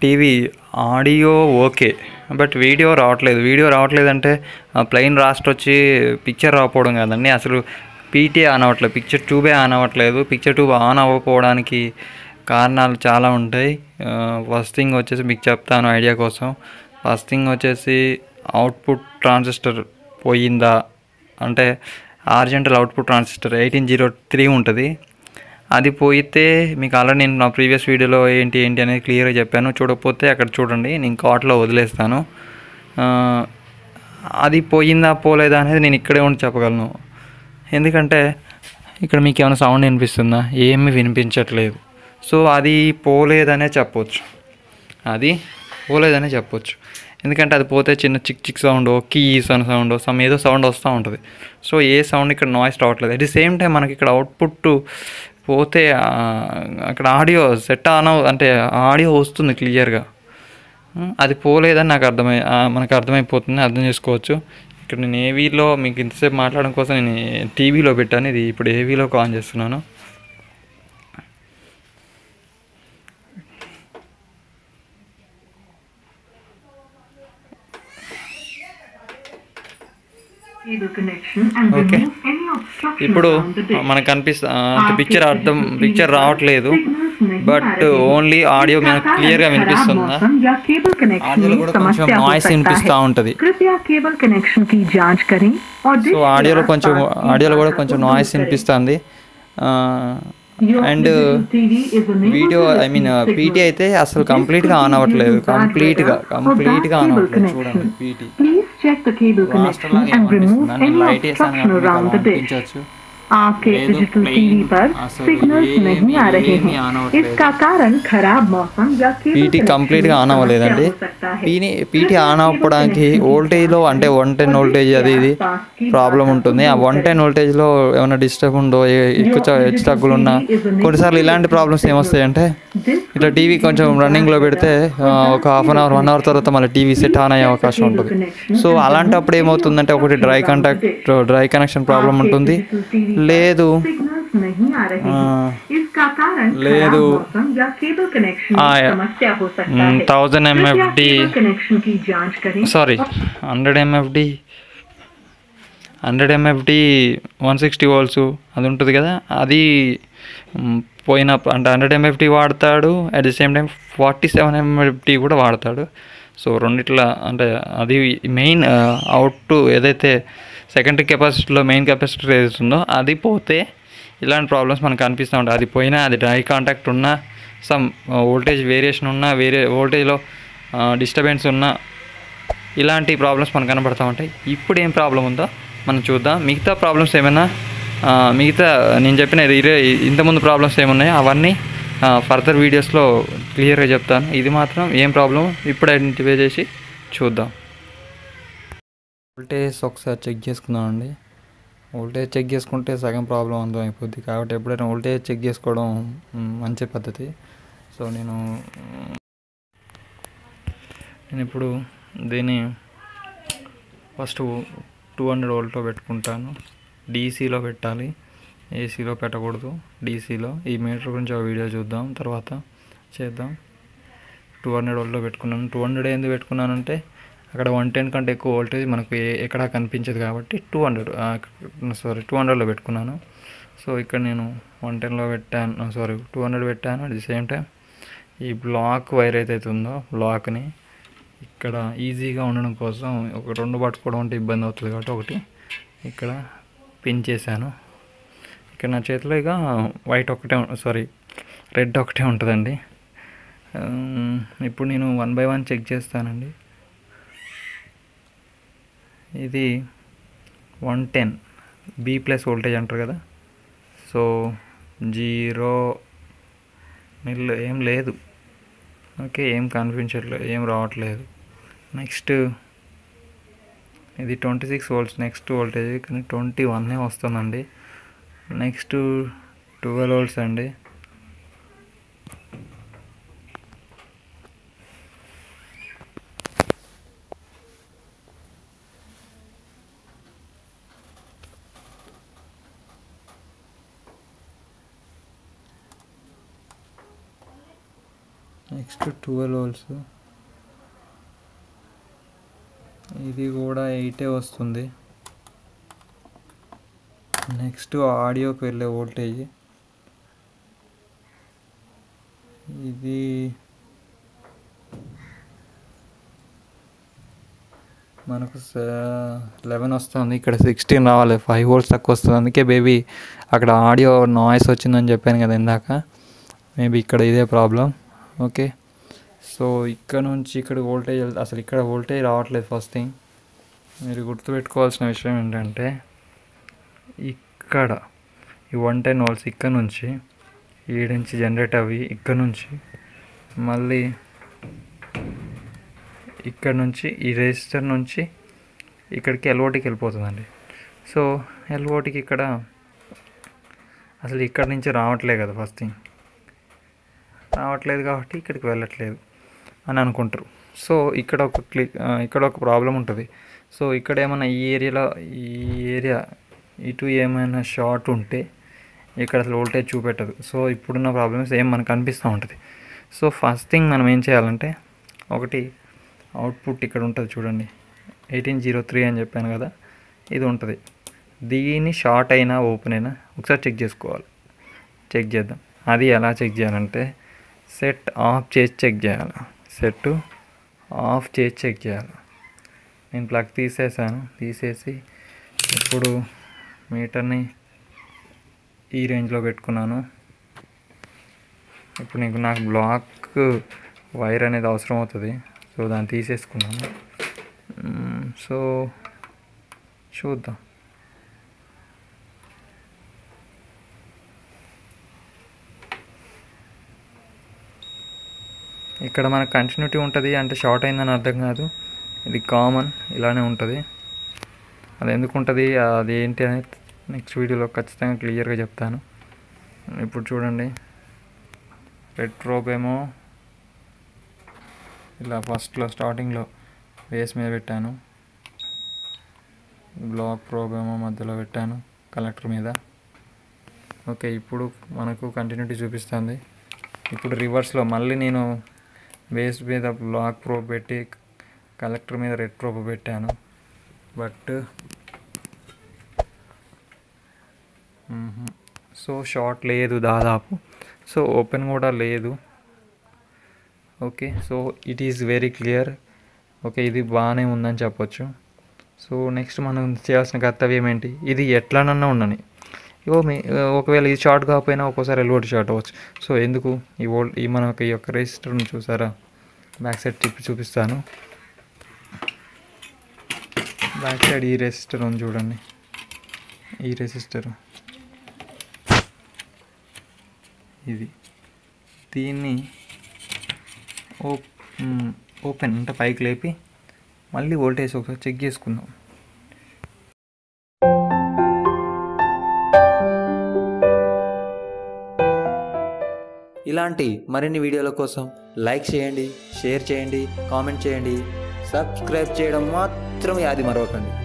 TV audio okay but video రావట్లేదు video రావట్లేదు అంటే ప్లెయిన్ రాస్ట్ వచ్చి పిక్చర్ రాకపోవడం కాదండి అసలు పీటీ ఆన్ అవ్వట్లేదు పిక్చర్ ట్యూబే ఆన్ అవ్వట్లేదు పిక్చర్ ట్యూబ్ ఆన్ అవ్వకపోవడానికి కారణాలు చాలా ఉంటాయి ఫస్ట్ థింగ్ వచ్చేసి మీకు చెప్తాను ఐడియా కోసం ఫస్ట్ థింగ్ వచ్చేసి అవుట్పుట్ ట్రాన్సిస్టర్ పోయిందా అంటే horizontal output transistor eighteen zero three ఉంటుంది అది పోయితే మీకు ఆల్రెడీ నేను నా ప్రీవియస్ వీడియోలో ఏంటి ఏంటి అనేది క్లియర్గా చెప్పాను చూడకపోతే అక్కడ చూడండి నేను కార్ట్లో వదిలేస్తాను ఆ, అది పోయిందా పోలేదా అనేది నేను ఇక్కడే ఉండి చెప్పగలను ఎందుకంటే ఇక్కడ మీకు ఏమైనా సౌండ్ వినిపిస్తుందా ఏమీ వినిపించట్లేదు సో అది పోలేదనే చెప్పొచ్చు అది పోలేదనే చెప్పొచ్చు ఎందుకంటే అది పోతే చిన్న చిక్ చిక్ సౌండ్ కీస్ అని సౌండ్ సమ్ ఏదో సౌండ్ వస్తూ ఉంటుంది సో ఏ సౌండ్ ఇక్కడ నాయిస్ రావట్లేదు అట్ ది సేమ్ టైం మనకి ఇక్కడ అవుట్పుట్ పోతే ఆ, అక్కడ ఆడియో సెట్ ఆన్ అవ్ అంటే ఆడియో వస్తుంది క్లియర్గా అది పోలేదని నాకు అర్థమై ఆ, మనకు అర్థమైపోతుంది అర్థం చేసుకోవచ్చు ఇక్కడ నేను ఏవీలో మీకు ఇంతసేపు మాట్లాడడం కోసం నేను టీవీలో పెట్టాను ఇది ఇప్పుడు ఏవీలో ఆన్ చేస్తున్నాను cable connection and Okay. remove any obstruction ఇప్పుడు around the dish. మనకు కనిపిస్తా అంటే పిక్చర్ అర్థం పిక్చర్ రావట్లేదు బట్ ఓన్లీ ఆడియో మనకు క్లియర్గా వినిపిస్తుందా या केबल कनेक्शन ఆడియోలో में కూడా కొంచెం समस्या हो నాయిస్ सकता వినిపిస్తూ है ఉంటుంది कृपया केबल कनेक्शन की जांच करें और dish సో के ఆడియోలో కొంచెం आसपास की ఆడియోలో కూడా बाधा కొంచెం को दूर నాయిస్ करें। వినిపిస్తుంది Your and digital TV is unable video to I mean receive P T signals. అయితే అసలు This కంప్లీట్గా could ఆన్ be అవ్వట్లేదు due to bad కంప్లీట్గా weather or కంప్లీట్గా bad ఆన్ cable అవ్వట్లేదు చూడండి connection. P T Please check the cable connection లాగా and remove ఏమనిపిస్తుందా నేను any లైట్ వేసాను obstruction కాబట్టి మీకు around అలా the dish. అనిపించవచ్చు आपके లేదు, डिजिटल plain टीवी पर असल सिग्नल्स ये नहीं भी- आ रहे ये भी हैं आना होता इसका कारण खराब मौसम या केबल పీటీ कनेक्शन కంప్లీట్గా में ఆన్ समस्या అవ్వలేదండి हो सकता है। పీని పీటీ ఆన్ అవ్వడానికి వోల్టేజ్లో అంటే వన్ టెన్ వోల్టేజ్ అది ఇది ప్రాబ్లం ఉంటుంది ఆ వన్ టెన్ వోల్టేజ్లో ఏమైనా డిస్టర్బ్ ఉండో ఏ- ఎక్కువ చ- హెచ్చు తగ్గులు ఉన్నా కొన్నిసార్లు ఇలాంటి ప్రాబ్లమ్స్ ఏమొస్తాయంటే ఇట్లా టీవీ కొంచెం రన్నింగ్లో పెడితే ఆ, ఒక half an hour one hour తర్వాత మళ్ళీ టీవీ సెట్ ఆన్ అయ్యే అవకాశం ఉంటుంది సో అలాంటప్పుడు ఏమవుతుందంటే ఒకటి dry contact dry connection problem ఉంటుంది లేదు सिग्नल्स नहीं आ रहे ఆ, हैं इसका कारण లేదు. खराब मौसम या केबल कनेक्शन ఆ, में समस्या हो सकता है థౌజండ్ कृपया ఎంఎఫ్డి केबल कनेक्शन की जांच करें sorry hundred MFD hundred MFD one sixty volts అది ఉంటుంది కదా అది మ్, పోయిన అంటే హండ్రెడ్ ఎంఎఫ్డి వాడతాడు at the same time forty seven MFD కూడా వాడతాడు సో రెండిట్లా అంటే అది మెయిన్ అవుట్ ఏదైతే సెకండరీ కెపాసిటీలో మెయిన్ కెపాసిటీ ఏదైతుందో అది పోతే ఇలాంటి ప్రాబ్లమ్స్ మనకు కనిపిస్తూ ఉంటాయి అది పోయినా అది డ్రై కాంటాక్ట్ ఉన్నా సమ్ వోల్టేజ్ వేరియేషన్ ఉన్నా వేరే వోల్టేజ్లో డిస్టర్బెన్స్ ఉన్నా ఇలాంటి ప్రాబ్లమ్స్ మనకు కనబడతా ఉంటాయి ఇప్పుడు ఏం ప్రాబ్లం ఉందో మనం చూద్దాం మిగతా ప్రాబ్లమ్స్ ఏమైనా ఆ, మిగతా నేను చెప్పిన ఇరే ఇంతకుముందు ప్రాబ్లమ్స్ ఏమున్నాయో అవన్నీ ఫర్దర్ వీడియోస్లో క్లియర్గా చెప్తాను ఇది మాత్రం ఏం ప్రాబ్లం ఇప్పుడు ఐడెంటిఫై చేసి చూద్దాం వోల్టేజ్ ఒకసారి చెక్ చేసుకుందామండి వోల్టేజ్ చెక్ చేసుకుంటే సగం ప్రాబ్లం అంతం అయిపోద్ది కాబట్టి ఎప్పుడైనా వోల్టేజ్ చెక్ చేసుకోవడం మ్, మంచి పద్ధతి సో నేను నేను ఇప్పుడు దీన్ని ఫస్ట్ టూ హండ్రెడ్ వోల్ట్లో పెట్టుకుంటాను డీసీలో పెట్టాలి ఏసీలో పెట్టకూడదు డీసీలో ఈ మీటర్ గురించి ఒక వీడియో చూద్దాం తర్వాత చేద్దాం టూ హండ్రెడ్ వోల్ట్లో పెట్టుకున్నాను టూ హండ్రెడ్ ఎందుకు పెట్టుకున్నానంటే అక్కడ వన్ టెన్ కంటే ఎక్కువ వోల్టేజ్ మనకు ఏ- ఎక్కడా కనిపించదు కాబట్టి టూ హండ్రెడ్ సారీ టూ హండ్రెడ్లో పెట్టుకున్నాను సో ఇక్కడ నేను వన్ టెన్లో పెట్టాను సారీ టూ హండ్రెడ్ పెట్టాను అట్ ది సేమ్ టైం ఈ బ్లాక్ వైర్ ఏదైతే ఉందో బ్లాక్ని ఇక్కడ ఈజీగా ఉండడం కోసం ఒక రెండు పట్టుకోవడం అంటే ఇబ్బంది అవుతుంది కాబట్టి ఒకటి ఇక్కడ పిన్ చేశాను ఇక్కడ నా చేతిలో ఇక వైట్ ఒకటే సారీ రెడ్ ఒకటే ఉంటుందండి ఉమ్, ఇప్పుడు నేను వన్ బై వన్ చెక్ చేస్తానండి ఇది one ten B plus voltage అంటారు కదా సో జీరో మిల్ ఏం లేదు ఓకే ఏం కనిపించట్లేదు ఏం రావట్లేదు నెక్స్ట్ ఇది twenty six volts next voltage కానీ ట్వంటీ వన్నే వస్తుందండి నెక్స్ట్ ట్వెల్వ్ వోల్ట్స్ అండి నెక్స్ట్ ట్వెల్వ్ హోల్స్ ఇది కూడా ఎయిటే వస్తుంది నెక్స్ట్ ఆడియోకి వెళ్ళే వోల్టేజ్ ఇది మనకు లెవెన్ వస్తుంది ఇక్కడ సిక్స్టీన్ రావాలి ఫైవ్ వోల్ట్స్ తక్కువ వస్తుంది అందుకే బేబీ అక్కడ ఆడియో నాయిస్ వచ్చిందని చెప్పాను కదా ఇందాక మేబీ ఇక్కడ ఇదే ప్రాబ్లం ఓకే సో ఇక్కడ నుంచి ఇక్కడ వోల్టేజ్ అసలు ఇక్కడ వోల్టేజ్ రావట్లేదు ఫస్ట్ థింగ్ మీరు గుర్తుపెట్టుకోవాల్సిన విషయం ఏంటంటే ఇక్కడ ఈ వన్ టెన్ వోల్ట్స్ ఇక్కడ నుంచి ఈడ నుంచి జనరేట్ అవి ఇక్కడ నుంచి మళ్ళీ ఇక్కడ నుంచి ఈ రెజిస్టర్ నుంచి ఇక్కడికి ఎల్ఓటికి వెళ్ళిపోతుందండి సో ఎల్ఓటికి ఇక్కడ అసలు ఇక్కడ నుంచి రావట్లేదు కదా ఫస్ట్ థింగ్ రావట్లేదు కాబట్టి ఇక్కడికి వెళ్ళట్లేదు అని అనుకుంటారు సో ఇక్కడ ఒక క్లిక్ ఇక్కడ ఒక ప్రాబ్లం ఉంటుంది సో ఇక్కడ ఏమైనా ఈ ఏరియాలో ఈ ఏరియా ఇటు ఏమైనా షార్ట్ ఉంటే ఇక్కడ అసలు వోల్టేజ్ చూపెట్టదు సో ఇప్పుడున్న ప్రాబ్లమ్స్ ఏం మనకు అనిపిస్తూ ఉంటుంది సో ఫస్ట్ థింగ్ మనం ఏం చేయాలంటే ఒకటి అవుట్పుట్ ఇక్కడ ఉంటుంది చూడండి ఎయిటీన్ జీరో త్రీ అని చెప్పాను కదా ఇది ఉంటుంది దీన్ని షార్ట్ అయినా ఓపెన్ అయినా ఒకసారి చెక్ చేసుకోవాలి చెక్ చేద్దాం అది ఎలా చెక్ చేయాలంటే సెట్ ఆఫ్ చేసి చెక్ చేయాలి సెట్ ఆఫ్ చేసి చెక్ చేయాలి నేను ప్లగ్ తీసేసాను తీసేసి ఇప్పుడు మీటర్ని ఈ రేంజ్లో పెట్టుకున్నాను ఇప్పుడు నీకు నాకు బ్లాక్ వైర్ అనేది అవసరం అవుతుంది సో దాన్ని తీసేసుకున్నాను మ్మ్, సో చూద్దాం ఇక్కడ మనకు కంటిన్యూటీ ఉంటుంది అంటే షార్ట్ అయిందని అర్థం కాదు ఇది కామన్ ఇలానే ఉంటుంది అది ఎందుకు ఉంటుంది అది ఏంటి అనేది నెక్స్ట్ వీడియోలో ఖచ్చితంగా క్లియర్గా చెప్తాను ఇప్పుడు చూడండి రెడ్ ప్రోబ్ ఏమో ఇలా ఫస్ట్లో స్టార్టింగ్లో బేస్ మీద పెట్టాను బ్లాక్ ప్రోబ్ ఏమో మధ్యలో పెట్టాను కలెక్టర్ మీద ఓకే ఇప్పుడు మనకు కంటిన్యూటీ చూపిస్తుంది ఇప్పుడు రివర్స్లో మళ్ళీ నేను బేస్ మీద బ్లాక్ ప్రోబ్ పెట్టి కలెక్టర్ మీద రెడ్ ప్రోబ్ పెట్టాను బట్ సో షార్ట్ లేదు దాదాపు సో ఓపెన్ కూడా లేదు okay so it is very clear okay ఇది బాగానే ఉందని చెప్పొచ్చు సో నెక్స్ట్ మనం చేయాల్సిన కర్తవ్యం ఏంటి ఇది ఎట్లానన్నా ఉండని ఇగో మీ ఒకవేళ ఇది షార్ట్ కాకపోయినా ఒక్కోసారి ఎల్ఓటి షార్ట్ అవ్వచ్చు సో ఎందుకు ఈ ఓల్ ఈ మన ఈ యొక్క రెజిస్టర్ని చూసారా బ్యాక్ సైడ్ తిప్పి చూపిస్తాను బ్యాక్ సైడ్ ఈ రెసిస్టర్ ఉంది చూడండి ఈ రెసిస్టర్ ఇది దీన్ని ఓప్ మ్, ఓపెన్ అంటే పైకి లేపి మళ్ళీ వోల్టేజ్ ఒకసారి చెక్ చేసుకుందాం ఇలాంటి మరిన్ని వీడియోల కోసం లైక్ చేయండి షేర్ చేయండి కామెంట్ చేయండి సబ్స్క్రైబ్ చేయడం మాత్రం యాది మరవకండి